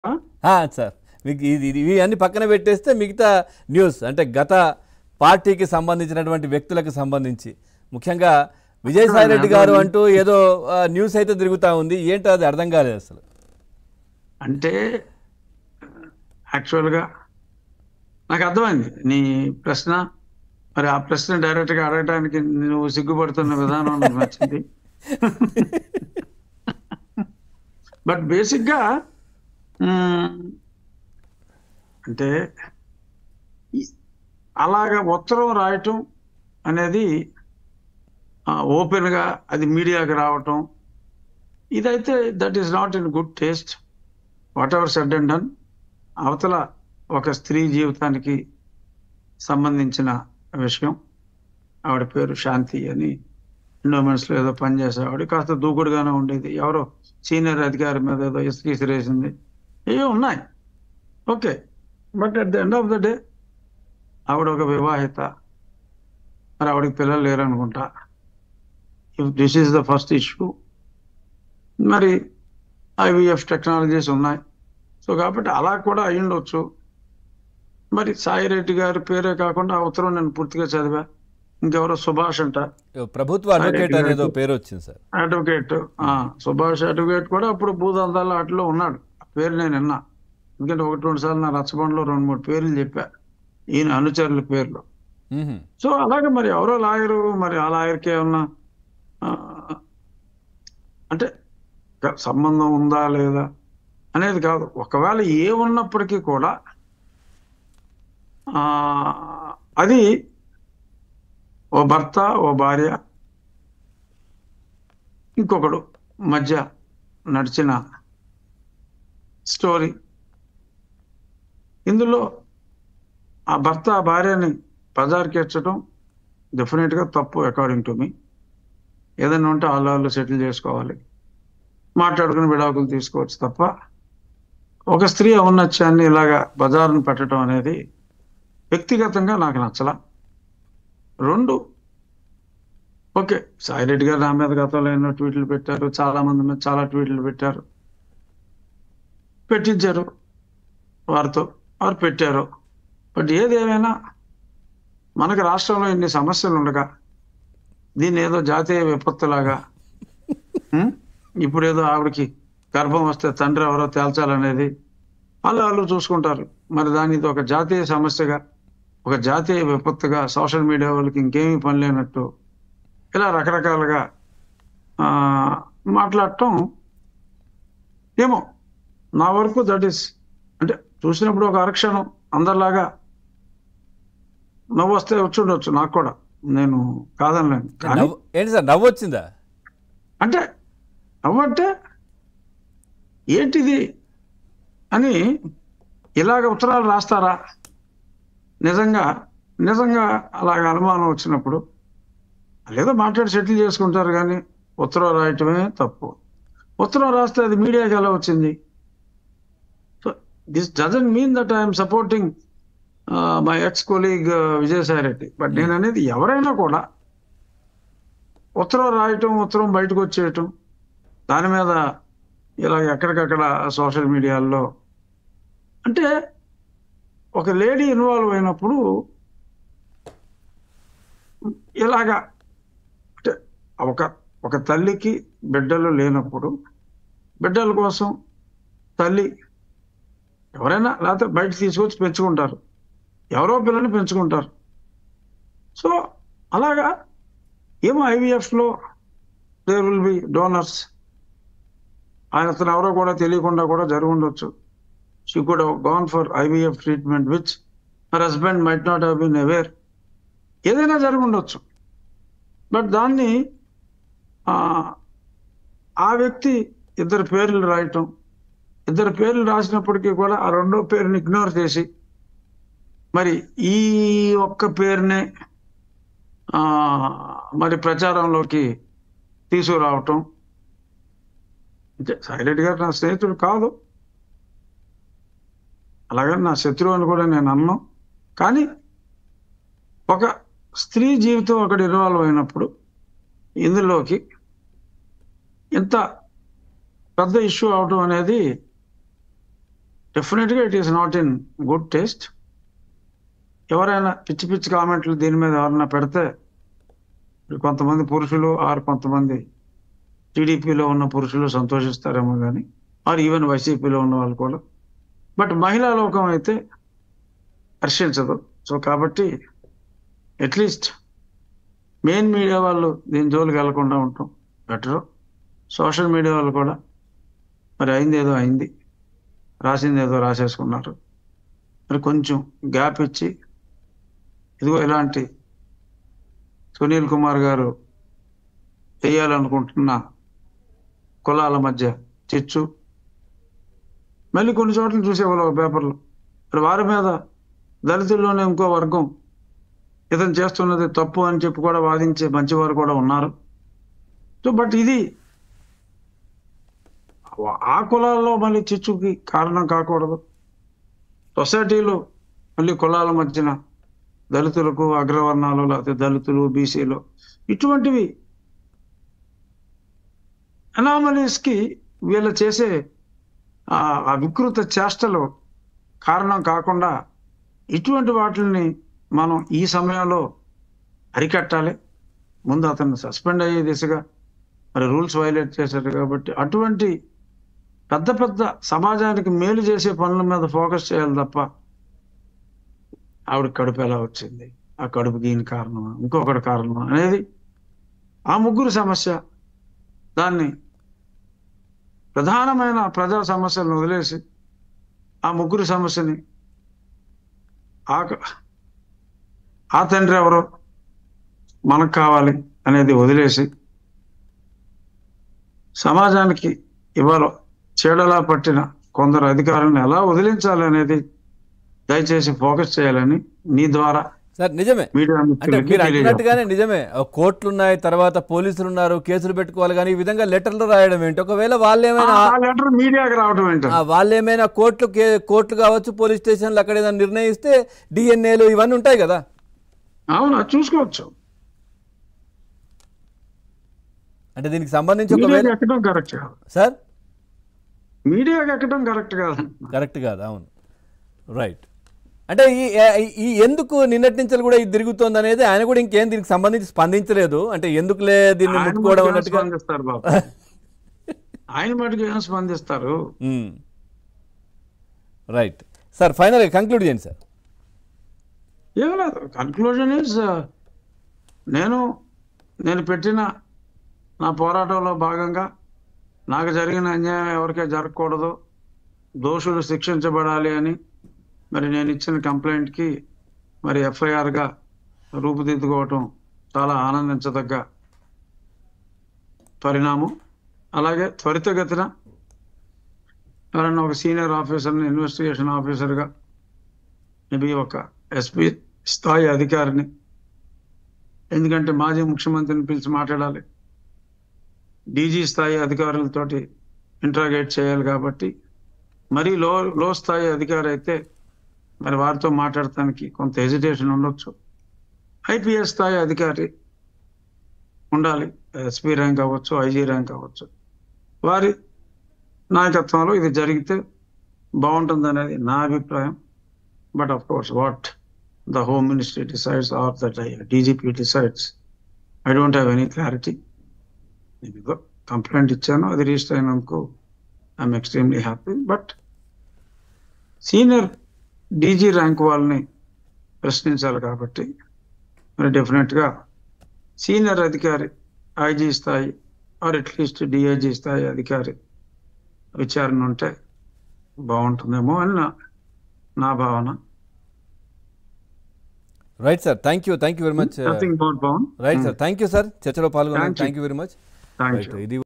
ఆ, సార్ మీకు ఇది ఇది- ఇవి అన్ని పక్కన పెట్టేస్తే మిగతా న్యూస్ అంటే గత పార్టీకి సంబంధించినటువంటి వ్యక్తులకు సంబంధించి ముఖ్యంగా విజయసాయి రెడ్డి గారు అంటూ ఏదో ఆ, న్యూస్ అయితే తిరుగుతా ఉంది ఏంటో అది అర్థం కాలేదు అసలు అంటే యాక్చువల్గా నాకు అర్థమైంది నీ ప్రశ్న మరి ఆ ప్రశ్న డైరెక్ట్గా అడగడానికి నువ్వు సిగ్గుపడుతున్న విధానం నాకు నచ్చింది బట్ బేసిక్గా అంటే ఈ- అలాగ ఉత్తరం రాయటం అనేది ఓపెన్గా అది మీడియాకి రావటం ఇదైతే that is not in good taste whatever said and done అవతల ఒక స్త్రీ జీవితానికి సంబంధించిన విషయం ఆవిడ పేరు శాంతి అని ఎండోమెంట్స్లో ఏదో పనిచేసేవాడు కాస్త దూకుడుగానే ఉండేది ఎవరో సీనియర్ అధికారి మీద ఏదో ఇసుక ఇసిరేసింది ఏవో ఉన్నాయి okay but at the end of the day ఆవిడ ఒక వివాహిత మరి ఆవిడకి పిల్లలు లేరనుకుంటా if this is the first issue మరి ఐవీఎఫ్ టెక్నాలజీస్ ఉన్నాయి సో కాబట్టి అలా కూడా అయి ఉండొచ్చు మరి సాయిరెడ్డి గారి పేరే కాకుండా ఆ ఉత్తరం నేను పూర్తిగా చదివా ఇంకెవరో సుభాష్ అంట ప్రభుత్వ అడ్వకేట్ అనేదో పేరు వచ్చింది సార్ అడ్వకేట్ ఆ, సుభాష్ అడ్వకేట్ కూడా అప్పుడు భూదందాల వాటిలో ఉన్నాడు ఆ పేరు నేను విన్నా ఎందుకంటే ఒకటి రెండు సార్లు నా రచ్చబండలో రెండు మూడు పేర్లు చెప్పా ఈయన అనుచరుల పేర్లు మ్హూ. సో అలాగే మరి ఎవరో లాయరు మరి ఆ లాయర్కి ఏమన్నా ఆ, అంటే గ- సంబంధం ఉందా లేదా అనేది కాదు ఒకవేళ ఏ ఉన్నప్పటికీ కూడా ఆ, అది ఓ భర్త ఓ భార్య ఇంకొకడు మధ్య నడిచిన స్టోరీ ఇందులో ఆ భర్త ఆ భార్యని బజార్కి ఎచ్చడం డెఫినెట్గా తప్పు అకార్డింగ్ టు మీ ఏదైనా ఉంటే వాళ్ళు వాళ్ళు సెటిల్ చేసుకోవాలి మాట్లాడుకుని విడాకులు తీసుకోవచ్చు తప్ప ఒక స్త్రీ ఔన్నత్యాన్ని ఇలాగా బజారును పెట్టడం అనేది వ్యక్తిగతంగా నాకు నచ్చల రెండు ఓకే సాయిరెడ్డి గారు నా మీద గతంలో ఎన్నో ట్వీట్లు పెట్టారు చాలా మంది మీద చాలా ట్వీట్లు పెట్టారు పెట్టించారు వారితో వారు పెట్టారు బట్ ఏది ఏమైనా మనకు రాష్ట్రంలో ఇన్ని సమస్యలు ఉండగా దీన్ని ఏదో జాతీయ విపత్తులాగా ఉం? ఇప్పుడు ఏదో ఆవిడకి గర్భం వస్తే తండ్రి ఎవరో తేల్చాలనేది వాళ్ళు వాళ్ళు చూసుకుంటారు మరి దాని ఇది ఒక జాతీయ సమస్యగా ఒక జాతీయ విపత్తుగా సోషల్ మీడియా వాళ్ళకి ఇంకేమీ పని లేనట్టు ఇలా రకరకాలుగా ఆ, మాట్లాడటం ఏమో నా వరకు దట్ ఈస్ అంటే చూసినప్పుడు ఒక అరక్షణం అందరిలాగా నవ్వు వస్తే వచ్చి ఉండొచ్చు నాకు కూడా నేను కాదనలేను కానీ నవ్వు ఏంటి సార్ నవ్వు వచ్చిందా అంటే నవ్వంటే ఏంటిది అని ఇలాగ ఉత్తరాలు రాస్తారా నిజంగా నిజంగా అలాగ అనుమానం వచ్చినప్పుడు లేదో మాట్లాడి సెటిల్ చేసుకుంటారు కానీ ఉత్తరం రాయటమే తప్పు ఉత్తరం రాస్తే అది మీడియాకి ఎలా వచ్చింది so this doesn't mean that I'm supporting my ex colleague Vijayasai Reddy but నేను అనేది ఎవరైనా కూడా ఉత్తరం రాయటం ఉత్తరం బయటకు వచ్చేయటం దాని మీద ఇలా ఎక్కడికక్కడ సోషల్ మీడియాల్లో అంటే ఒక లేడీ ఇన్వాల్వ్ అయినప్పుడు ఇలాగా అంటే ఒక ఒక తల్లికి బిడ్డలు లేనప్పుడు బిడ్డల కోసం తల్లి ఎవరైనా లేకపోతే బయట తీసుకొచ్చి పెంచుకుంటారు ఎవరో పిల్లని పెంచుకుంటారు సో అలాగా ఏమో ఐవీఎఫ్లో దేర్ విల్ బి డోనర్స్ ఆయన అతను ఎవరో కూడా తెలియకుండా కూడా జరిగి ఉండొచ్చు she could gone for IVF treatment which her husband might not have been aware ఏదైనా జరిగి ఉండొచ్చు బట్ దాన్ని ఆ, ఆ వ్యక్తి ఇద్దరు పేర్లు రాయటం ఇద్దరు పేర్లు రాసినప్పటికీ కూడా ఆ రెండో పేరుని ఇగ్నోర్ చేసి మరి ఈ ఒక్క పేరునే ఆ, మరి ప్రచారంలోకి తీసుకురావటం అంటే సాయిరెడ్డి గారు నా స్నేహితుడు కాదు అలాగని నా శత్రువు అని కూడా నేను అన్నాను కానీ ఒక స్త్రీ జీవితం ఒకటి ఇన్వాల్వ్ అయినప్పుడు ఇందులోకి ఇంత పెద్ద ఇష్యూ అవడం అనేది డెఫినెట్గా it is not in good taste ఎవరైనా పిచ్చి పిచ్చి కామెంట్లు దీని మీద ఎవరైనా పెడితే కొంతమంది పురుషులు ఆర్ కొంతమంది టీడీపీలో ఉన్న పురుషులు సంతోషిస్తారేమో కానీ ఆర్ ఈవెన్ వైసీపీలో ఉన్న వాళ్ళు కూడా బట్ మహిళా లోకం అయితే హర్షించదు సో కాబట్టి అట్లీస్ట్ మెయిన్ మీడియా వాళ్ళు దీని జోలికి వెళ్లకుండా ఉంటాం బెటరు సోషల్ మీడియా వాళ్ళు కూడా మరి అయింది ఏదో అయింది రాసింది ఏదో రాసేసుకున్నారు మరి కొంచెం గ్యాప్ ఇచ్చి ఇదిగో ఇలాంటి సునీల్ కుమార్ గారు వేయాలనుకుంటున్న కులాల మధ్య చిచ్చు మళ్ళీ కొన్ని చోట్ల చూసేవాళ్ళు ఒక పేపర్లో మరి వారి మీద దళితుల్లోనే ఇంకో వర్గం ఇతను చేస్తున్నది తప్పు అని చెప్పి కూడా వాదించే మంచివారు కూడా ఉన్నారు సో బట్ ఇది ఆ కులాల్లో మళ్ళీ చిచ్చుకి కారణం కాకూడదు సొసైటీలో మళ్ళీ కులాల మధ్యన దళితులకు అగ్రవర్ణాలు లేకపోతే దళితులు బీసీలు ఇటువంటివి అనామలీస్ కి వీళ్ళు చేసే ఆ ఆ వికృత చేష్టలు కారణం కాకుండా ఇటువంటి వాటిని మనం ఈ సమయంలో అరికట్టాలి ముందు అతను సస్పెండ్ అయ్యే దిశగా మరి రూల్స్ వైలేట్ చేశారు కాబట్టి అటువంటి పెద్ద పెద్ద సమాజానికి మేలు చేసే పనుల మీద ఫోకస్ చేయాలి తప్ప ఆవిడ కడుపు ఎలా వచ్చింది ఆ కడుపు దీని కారణం ఇంకొకటి కారణం అనేది ఆ ముగ్గురు సమస్య దాన్ని ప్రధానమైన ప్రజా సమస్యలను వదిలేసి ఆ ముగ్గురు సమస్యని ఆ ఆ తండ్రి ఎవరో మనకు కావాలి అనేది వదిలేసి సమాజానికి ఇవాళ చీడలా పట్టిన కొందరు అధికారులను ఎలా వదిలించాలి అనేది దయచేసి ఫోకస్ చేయాలని నీ ద్వారా సార్ నిజమే మీడియా అంటే మిత్రులకి మీరు తెలియజేస్తాను. అంటున్నట్టుగానే నిజమే ఆ కోర్టులు ఉన్నాయి తర్వాత పోలీసులు ఉన్నారు కేసులు పెట్టుకోవాలి కానీ ఈ విధంగా లెటర్లు రాయడం ఏంటి ఒకవేళ వాళ్ళు ఏమైనా ఆ లెటర్ మీడియాకి రావడం ఏంటంటే ఆ, వాళ్ళు ఏమైనా కోర్టులు కే- కోర్టులు కావచ్చు పోలీస్ స్టేషన్లు అక్కడ ఏదైనా నిర్ణయిస్తే డిఎన్ఏలు ఇవన్నీ ఉంటాయి కదా అవును అది చూసుకోవచ్చు అంటే దీనికి సంబంధించి ఒకవేళ మీడియాకి ఎక్కడం కరెక్ట్ కాదు సార్ మీడియాకి ఎక్కడం కరెక్ట్ కాదు కరెక్ట్ కాదు అవును రైట్ అంటే ఈ ఈ ఎందుకు నిన్నటి నుంచి కూడా ఇది తిరుగుతోంది అనేది ఆయన కూడా ఇంకేం దీనికి సంబంధించి స్పందించలేదు అంటే ఎందుకులే దీన్ని ఆయన ముట్టుకోవడం మటుకు ఏం అన్నట్టుగా స్పందిస్తారు బాబు ఆయన మటుకు ఏం స్పందిస్తారు రైట్ సార్ ఫైనల్గా కంక్లూడ్ చేయండి సార్ ఏం లేదు కన్క్లూజన్ ఇస్ నేను నేను పెట్టిన నా పోరాటంలో భాగంగా నాకు జరిగిన అన్యాయం ఎవరికే జరగకూడదు దోషులు శిక్షించబడాలి అని మరి నేను ఇచ్చిన కంప్లైంట్కి మరి ఎఫ్ఐఆర్గా రూపుదిద్దుకోవటం చాలా ఆనందించదగ్గ పరిణామం అలాగే త్వరితగతిన ఎవరైనా ఒక సీనియర్ ఆఫీసర్ని ఇన్వెస్టిగేషన్ ఆఫీసర్గా మేబీ ఒక ఎస్పీ స్థాయి అధికారిని ఎందుకంటే మాజీ ముఖ్యమంత్రిని పిలిచి మాట్లాడాలి డీజీ స్థాయి అధికారులతోటి ఇంట్రాగేట్ చేయాలి కాబట్టి మరీ లో లో స్థాయి అధికారి అయితే మరి వారితో మాట్లాడటానికి కొంత హెజిటేషన్ ఉండొచ్చు ఐపీఎస్ స్థాయి అధికారి ఉండాలి ఎస్పీ ర్యాంక్ అవ్వచ్చు ఐజీ ర్యాంక్ అవ్వచ్చు వారి నాయకత్వంలో ఇది జరిగితే బాగుంటుంది అనేది నా అభిప్రాయం but of course what the home ministry decides or that DGP decides I don't have any clarity నేను ఏదో కంప్లైంట్ ఇచ్చాను అది రిజిస్టర్ అయినందుకు I'm extremely happy but senior DG rank వాళ్ళని ప్రశ్నించాలి కాబట్టి మరి డెఫినెట్గా సీనియర్ అధికారి ఐజీ స్థాయి ఆర్ అట్లీస్ట్ డిఐజీ స్థాయి అధికారి విచారణ ఉంటే బాగుంటుందేమో అని నా నా భావన right sir thank you thank you very much nothing more Pavan right sir thank you sir చర్చలో పాల్గొన్నారు Thank you. Thank you very much thank right you ఇది